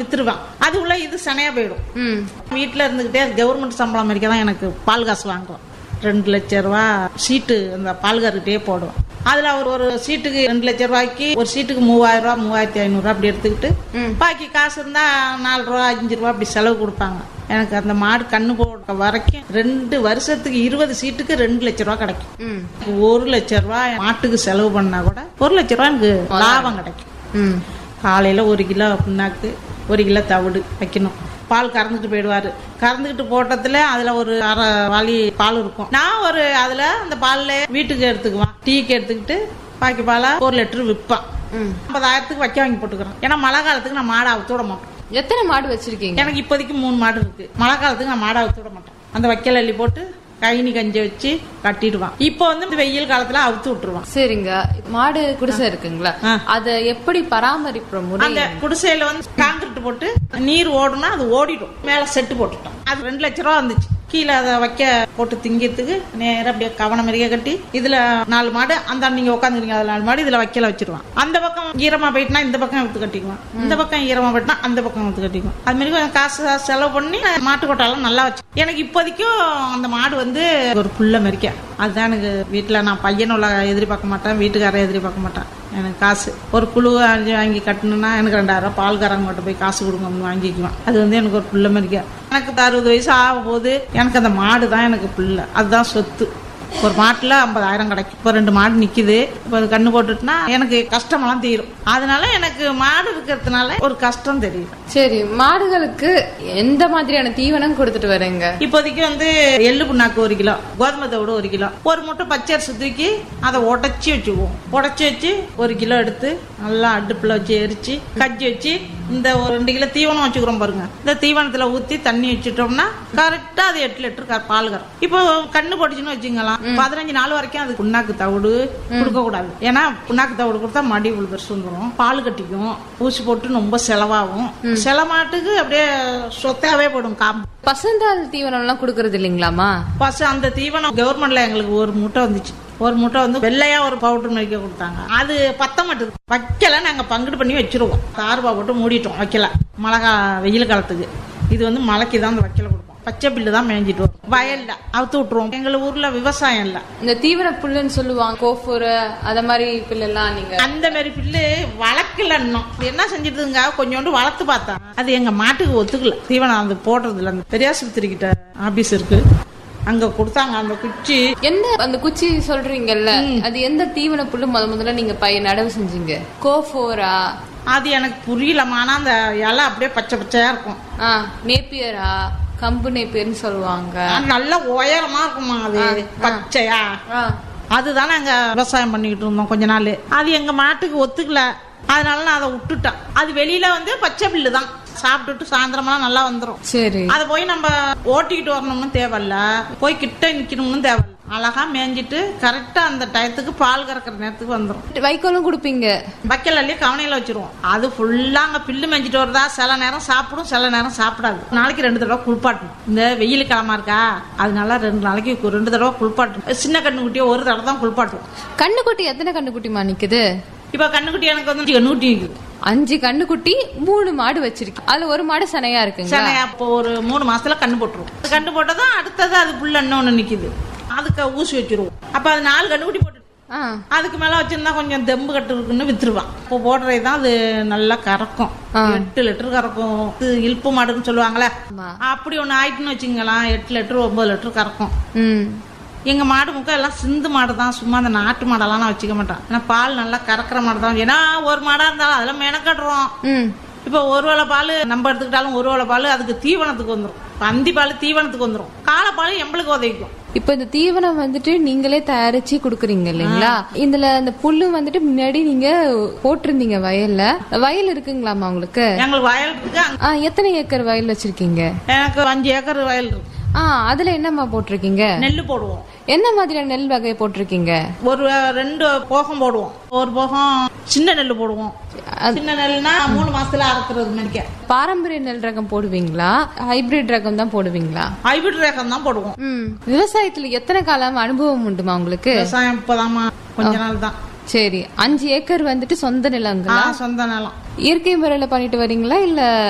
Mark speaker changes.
Speaker 1: வித்துருவேன் அது உள்ள இது சனையா போயிடும்
Speaker 2: ம்
Speaker 1: வீட்டில் இருந்துக்கிட்டே கவர்மெண்ட் சம்பளம் மாதிரிக்கே தான் எனக்கு பால் காசு வாங்குவோம் ரெண்டு லட்ச ரூபா சீட்டு அந்த பால்கார்கிட்டே போடுவோம் அதில் அவர் ஒரு சீட்டுக்கு ரெண்டு லட்ச ரூபாய்க்கு ஒரு சீட்டுக்கு மூவாயிரம் ரூபா மூவாயிரத்தி ஐநூறுரூவா அப்படி எடுத்துக்கிட்டு பாக்கி காசு இருந்தால் நாலு ரூபா அஞ்சு ரூபா அப்படி செலவு கொடுப்பாங்க எனக்கு அந்த மாடு கண்ணு போட வரைக்கும் ரெண்டு வருஷத்துக்கு இருபது சீட்டுக்கு ரெண்டு லட்ச ரூபா கிடைக்கும்
Speaker 2: ம்
Speaker 1: ஒரு லட்ச ரூபா மாட்டுக்கு செலவு பண்ணா கூட ஒரு லட்ச ரூபா எனக்கு லாபம் கிடைக்கும்
Speaker 2: ம்
Speaker 1: காலையில் ஒரு கிலோ புண்ணாக்கு ஒரு கிலோ தவிடு வைக்கணும் பால் கறந்துட்டு போயிடுவாரு கறந்துக்கிட்டு போட்டதுல அதுல ஒரு அரை வாளி பால் இருக்கும் நான் ஒரு அதுல அந்த பால்ல வீட்டுக்கு எடுத்துக்குவேன் டீக்கு எடுத்துக்கிட்டு பாக்கி பாலா ஒரு லிட்டர் விற்பான்
Speaker 2: ம்
Speaker 1: ஐம்பதாயிரத்துக்கு வைக்க வாங்கி போட்டுக்கிறேன் ஏன்னா மழை காலத்துக்கு நான் மாடை அவுத்து விட மாட்டேன்
Speaker 2: எத்தனை மாடு வச்சிருக்கீங்க
Speaker 1: எனக்கு இப்போதைக்கு மூணு மாடு இருக்கு மழை காலத்துக்கு நான் மாடை அவுத்து விட மாட்டேன் அந்த வைக்கல் அள்ளி போட்டு கைனி கஞ்சி வச்சு கட்டிடுவான் இப்போ வந்து இந்த வெயில் காலத்துல அவுத்து விட்டுருவான்
Speaker 2: சரிங்க மாடு குடிசை இருக்குங்களா
Speaker 1: ஆ.
Speaker 2: அத எப்படி பராமரிப்புற முறை
Speaker 1: அந்த குடிசையில வந்து காங்கிரீட் போட்டு நீர் ஓடுனா அது ஓடிடும் மேல செட்டு போட்டுட்டோம் அது ரெண்டு லட்ச ரூபா வந்துச்சு கீழே அதை வைக்க போட்டு திங்கிறதுக்கு நேரா அப்படியே கவனம் மாதிரியே கட்டி இதுல நாலு மாடு அந்த நீங்க உட்காந்துருக்கீங்க அதுல நாலு மாடு இதுல வைக்கல வச்சிருவான் அந்த பக்கம் ஈரமா போயிட்டுனா இந்த பக்கம் எடுத்து கட்டிக்குவான் இந்த பக்கம் ஈரமா போயிட்டுனா அந்த பக்கம் எடுத்து கட்டிக்குவான் அது மாதிரி கொஞ்சம் காசு காசு செலவு பண்ணி மாட்டு கொட்டாலாம் நல்லா வச்சு எனக்கு இப்போதைக்கும் அந்த மாடு வந்து ஒரு புள்ள மரிக்க அதுதான் எனக்கு வீட்டுல நான் பையனுள்ள எதிர்பார்க்க மாட்டேன் வீட்டுக்காரரை எதிர்பார்க்க மாட்டேன் எனக்கு காசு ஒரு குழு வாங்கி வாங்கி கட்டணும்னா எனக்கு ரெண்டாயிரம் ரூபாய் பால்காரங்க மட்டும் போய் காசு கொடுங்கன்னு வாங்கிக்குவேன் அது வந்து எனக்கு ஒரு பிள்ளை மாதிரிக்கா எனக்கு அறுபது வயசு ஆகும் போது எனக்கு அந்த மாடு தான் எனக்கு பிள்ளை அதுதான் சொத்து ஒரு மாட்டுல ஐம்பதாயிரம் கிடைக்கும் இப்போ ரெண்டு மாடு நிக்குது இப்போ அது கண்ணு போட்டுட்டுனா எனக்கு கஷ்டமெல்லாம் தீரும் அதனால எனக்கு மாடு இருக்கிறதுனால ஒரு கஷ்டம் தெரியும்
Speaker 2: சரி மாடுகளுக்கு எந்த மாதிரியான தீவனம் கொடுத்துட்டு வரீங்க
Speaker 1: இப்போதைக்கு வந்து எள்ளு புண்ணாக்கு ஒரு கிலோ கோதுமை தவிடு ஒரு கிலோ ஒரு முட்டை பச்சரிசி தூக்கி அதை உடைச்சி வச்சுக்குவோம் உடைச்சி வச்சு ஒரு கிலோ எடுத்து நல்லா அடுப்புல வச்சு எரிச்சு கஞ்சி வச்சு இந்த ஒரு ரெண்டு கிலோ தீவனம் வச்சுக்கிறோம் பாருங்க இந்த தீவனத்துல ஊத்தி தண்ணி வச்சுட்டோம்னா கரெக்டா அது எட்டு லிட்டர் க- பால் கறக்கும் இப்போ கண்ணு போட்டுச்சுன்னு வச்சுங்களா பதினஞ்சு நாள் வரைக்கும் அது புண்ணாக்கு தவிடு கொடுக்க கூடாது ஏன்னா புண்ணாக்கு தவிடு கொடுத்தா மடி இவ்வளவு பெருசு வந்துடும் பால் கட்டிக்கும் ஊசி போட்டு ரொம்ப செலவாகும் சில மாட்டுக்கு அப்படியே சொத்தாவே போடும் காம்பு
Speaker 2: பசுந்தாள் தீவனம் எல்லாம் கொடுக்கறது இல்லைங்களாமா
Speaker 1: பசு அந்த தீவனம் கவர்மெண்ட்ல எங்களுக்கு ஒரு மூட்டை வந்துச்சு ஒரு மூட்டை வந்து வெள்ளையா ஒரு பவுடர் மேய்க்க கொடுத்தாங்க அது பத்த மாட்டுது வைக்கல நாங்க பங்குடு பண்ணி வச்சிருவோம் தார்பா போட்டு மூடிட்டோம் வைக்கல மழை கா வெயில் காலத்துக்கு இது வந்து மழைக்கு தான் அந்த வைக்கல கொடுப்போம் பச்சை பில்லு தான் மேய்ஞ்சிட்டு வரும் வயல்ல அவுத்து விட்டுருவோம் எங்க ஊர்ல விவசாயம் இல்ல
Speaker 2: இந்த தீவன புல்லுன்னு சொல்லுவாங்க கோஃபுரு அத மாதிரி புல்லெல்லாம் நீங்க
Speaker 1: அந்த மாதிரி பில்லு வளர்க்கல இன்னும் இது என்ன செஞ்சிட்டுங்க கொஞ்சோண்டு வளர்த்து பார்த்தா அது எங்க மாட்டுக்கு ஒத்துக்கல தீவனம் அது போடுறது இல்ல அந்த பெரியாஸ்பத்திரி கிட்ட ஆபீஸ் இருக்கு அங்க கொடுத்தாங்க அந்த குச்சி
Speaker 2: எந்த அந்த குச்சி சொல்றீங்கல்ல அது எந்த தீவன புல்லு முத முதல்ல நீங்க பைய நடவு செஞ்சீங்க கோஃபோரா
Speaker 1: அது எனக்கு புரியலம்மா ஆனா அந்த இலை அப்படியே பச்சை பச்சையா இருக்கும்
Speaker 2: ஆ நேப்பியரா கம்பு நேப்பியர்னு சொல்லுவாங்க
Speaker 1: ஆனா நல்ல உயரமா இருக்குமா அது பச்சையா
Speaker 2: ஆ.
Speaker 1: அதுதான் நாங்க விவசாயம் பண்ணிக்கிட்டு இருந்தோம் கொஞ்ச நாள் அது எங்க மாட்டுக்கு ஒத்துக்கல அதனால நான் அதை விட்டுட்டேன் அது வெளியில வந்து பச்சை பில்லு தான் சாப்பிட்டுட்டு சாயந்தரமெல்லாம் நல்லா வந்துரும்
Speaker 2: சரி
Speaker 1: அதை போய் நம்ம ஓட்டிக்கிட்டு வரணும்னு தேவையில்ல போய் கிட்ட நிக்கணும்னு தேவையில்ல அழகா மேய்ஞ்சிட்டு கரெக்டா அந்த டயத்துக்கு பால் கறக்கிற நேரத்துக்கு வந்துரும்
Speaker 2: வைக்கோலும் கொடுப்பீங்க
Speaker 1: வைக்கல் அள்ளி கவனையில வச்சிருவோம் அது ஃபுல்லா அங்க பில்லு மேய்ஞ்சிட்டு வருதா சில நேரம் சாப்பிடும் சில நேரம் சாப்பிடாது நாளைக்கு ரெண்டு தடவை குளிப்பாட்டணும் இந்த வெயில் கிழமா இருக்கா அதனால ரெண்டு நாளைக்கு கு- ரெண்டு தடவை குளிப்பாட்டணும் சின்ன கண்ணுக்குட்டியை ஒரு தடவை தான் குளிப்பாட்டுவோம்
Speaker 2: கண்ணுக்குட்டி எத்தனை கண்ணுக்குட்டிமா நிக்குது
Speaker 1: இப்ப கண்ணுக்குட்டி எனக்கு வந்து நூற்றி நிக்குது
Speaker 2: அஞ்சு கண்ணுக்குட்டி மூணு மாடு வச்சிருக்கு அதுல ஒரு மாடு சனையா இருக்குங்க
Speaker 1: சரி அப்போ ஒரு மூணு மாசத்துல கண்ணு போட்டுருவோம் கண்ணு போட்டதும் அடுத்தது அது புள்ள இன்னொன்னு நிக்குது அதுக்கு ஊசி வச்சிருவோம் அப்ப அது நாலு கண்ணுக்குட்டி போட்டு
Speaker 2: ஆ
Speaker 1: அதுக்கு மேல வச்சிருந்தா கொஞ்சம் தெம்பு கட்டு இருக்குன்னு வித்துருவான் இப்போ போடுறது தான் அது நல்லா கறக்கும்
Speaker 2: ஆ.
Speaker 1: எட்டு லிட்டர் கறக்கும் இது இழுப்பு மாடுன்னு சொல்லுவாங்களே
Speaker 2: ஆமா.
Speaker 1: அப்படி ஒண்ணு ஆயிட்டுன்னு வச்சுங்களேன் எட்டு லிட்டர் ஒன்பது லிட்டர் கறக்கும்
Speaker 2: ம்
Speaker 1: எங்க மாடு முக்கம் எல்லாம் சிந்து மாடு தான் சும்மா அந்த நாட்டு மாடெல்லாம் நான் வச்சுக்க மாட்டேன் ஆனா பால் நல்லா கறக்கிற மாடு தான் ஏன்னா ஒரு மாடா இருந்தாலும் அதெல்லாம் மெனக்கட்டுறோம்
Speaker 2: ம்
Speaker 1: இப்போ ஒரு வேளை பால் நம்ம எடுத்துக்கிட்டாலும் ஒரு வேளை பால் அதுக்கு தீவனத்துக்கு வந்துடும் அந்தி பால் தீவனத்துக்கு வந்துடும் காலைப்பால் எம்பளுக்கு உதவிக்கும்
Speaker 2: இப்ப இந்த தீவனம் வந்துட்டு நீங்களே தயாரிச்சு குடுக்குறீங்க இல்லைங்களா இதுல இந்த புல்லு வந்துட்டு முன்னாடி நீங்க போட்டிருந்தீங்க வயல்ல வயல் இருக்குங்களாமா உங்களுக்கு
Speaker 1: எங்களுக்கு வயல் இருக்கு அங்க-
Speaker 2: ஆ, எத்தனை ஏக்கர் வயல் வச்சிருக்கீங்க
Speaker 1: எனக்கு அஞ்சு ஏக்கர் வயல் இருக்கு
Speaker 2: ஆ அதுல என்னம்மா போட்டிருக்கீங்க
Speaker 1: நெல் போடுவோம்
Speaker 2: என்ன மாதிரியான நெல் வகை போட்டிருக்கீங்க
Speaker 1: ஒரு ரெண்டு போகம் போடுவோம் ஒரு போகம் சின்ன நெல் போடுவோம் சின்ன நெல்னா மூணு மாசத்துல அறுக்கிறது மணிக்க
Speaker 2: பாரம்பரிய நெல் ரகம் போடுவீங்களா ஹைபிரிட் ரகம் தான் போடுவீங்களா
Speaker 1: ஹைபிரிட் ரகம் தான் போடுவோம்
Speaker 2: ம் விவசாயத்துல எத்தனை காலம் அனுபவம் உண்டுமா உங்களுக்கு
Speaker 1: விவசாயம் இப்பதாம்மா கொஞ்ச நாள் தான்
Speaker 2: சரி அஞ்சு ஏக்கர் வந்துட்டு சொந்த நிலங்களா
Speaker 1: ஆ, சொந்த நிலம்
Speaker 2: இயற்கை முறையில பண்ணிட்டு வரீங்களா இல்ல